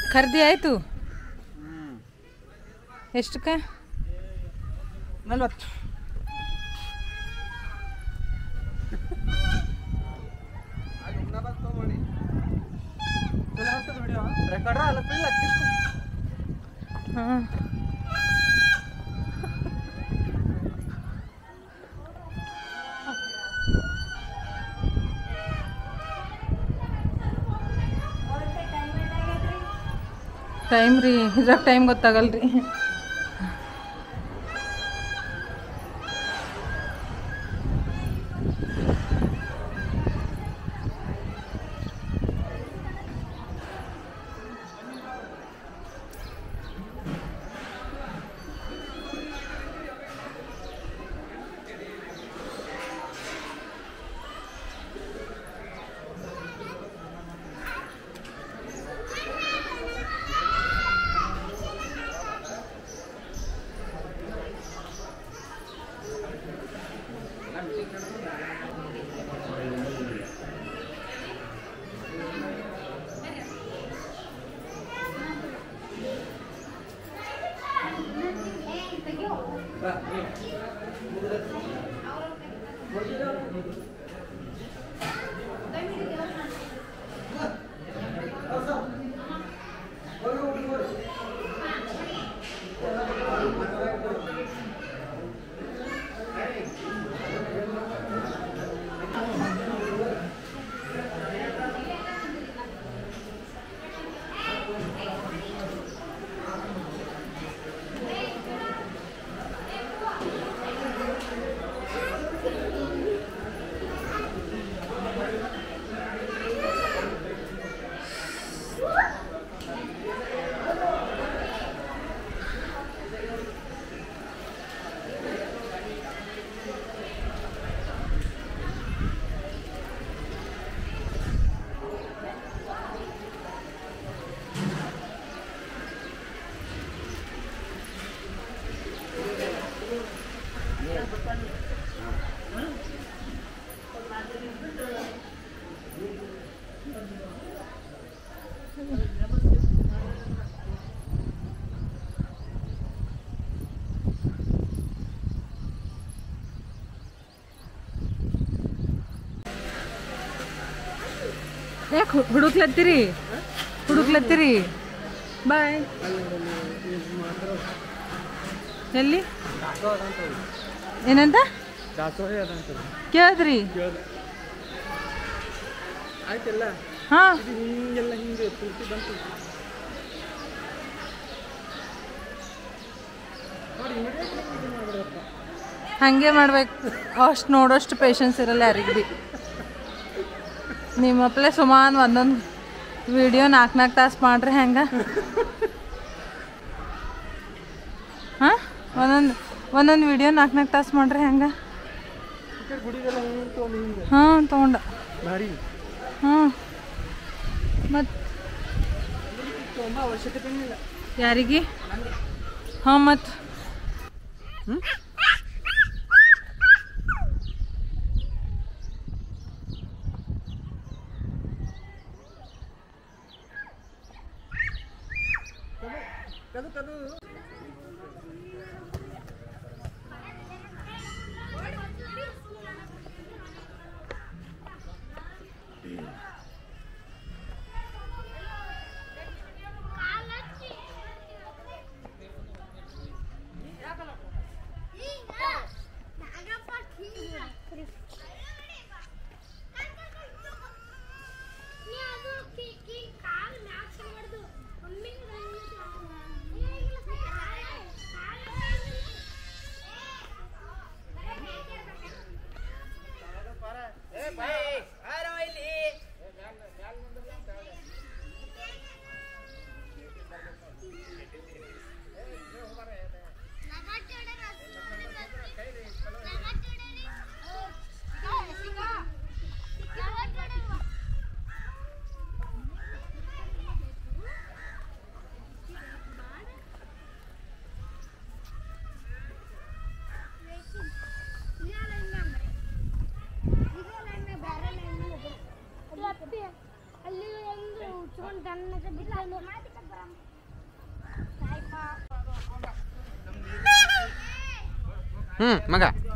ಖರೀದಿ ಆಯಿತು ಎಷ್ಟಕ್ಕೆ ನಲ್ವತ್ತು ರೆಕಾರ್ಡ್ರ ಅಲ್ಲ ಫುಲ್ ಅಟ್ಲೀಸ್ಟ್ ಹಾಂ ಟೈಮ್ ರೀ ಇದ್ರಾಗ ಟೈಮ್ ಗೊತ್ತಾಗಲ್ರಿ ಯಾಕೆ ಹುಡುಕ್ಲತ್ತೀರಿ ಹುಡುಕ್ಲತ್ತೀರಿ ಬಾಯ್ ಎಲ್ಲಿ ಏನಂತ ದಾಸೋಹಿ ಅದಂತ ಕೇಳಿದ್ರಿ ಆಯ್ತಲ್ಲ ಹಾಂ ಇದು ಹಿಂಗೆಲ್ಲ ಹಿಂಗೆ ಪೂರ್ತಿ ಬಂತು ನೋಡಿ ಇಮಿಡಿಯೇಟ್ಲಿ ಇದು ಮಾಡ್ಬಿಡಪ್ಪ ಹಾಗೆ ಮಾಡ್ಬೇಕು ಅಷ್ಟು ನೋಡೋಷ್ಟು ಪೇಷನ್ಸ್ ಇರಲ್ಲ ಯಾರಿಗೆ ಭೀ ನಿಮ್ಮಪ್ಲೆ ಸುಮಾರು ಒಂದೊಂದು ವಿಡಿಯೋ ನಾಲ್ಕು ನಾಲ್ಕು ತಾಸು ಮಾಡ್ರಿ ಹೆಂಗೆ ಹಾಂ ಒಂದೊಂದು ಒಂದೊಂದು ವಿಡಿಯೋ ನಾಲ್ಕು ನಾಲ್ಕು ತಾಸು ಮಾಡ್ರಿ ಹೆಂಗೆ ಈ ಕಡೆ ಗುಡಿಗೆಲ್ಲ ಹಿಂಗೆ ತೊಗೊಂಡು ಹಿಂಗೆ ಹಾಂ ತೊಗೊಂಡ ಭಾರಿ ಹ್ಞೂ ಮತ್ತು ತುಂಬ ಅವಶ್ಯಕತೆ ಇಲ್ಲ ಯಾರಿಗೆ ಹಾಂ ಮತ್ತು ಕದು ಕದು ಅಲ್ಲಿ ಒಂದು ಉಚ್ಕೊಂಡು ಗನ್ನಕ್ಕೆ ಬಿಟ್ಟು ಹ್ಞೂ ಮಗ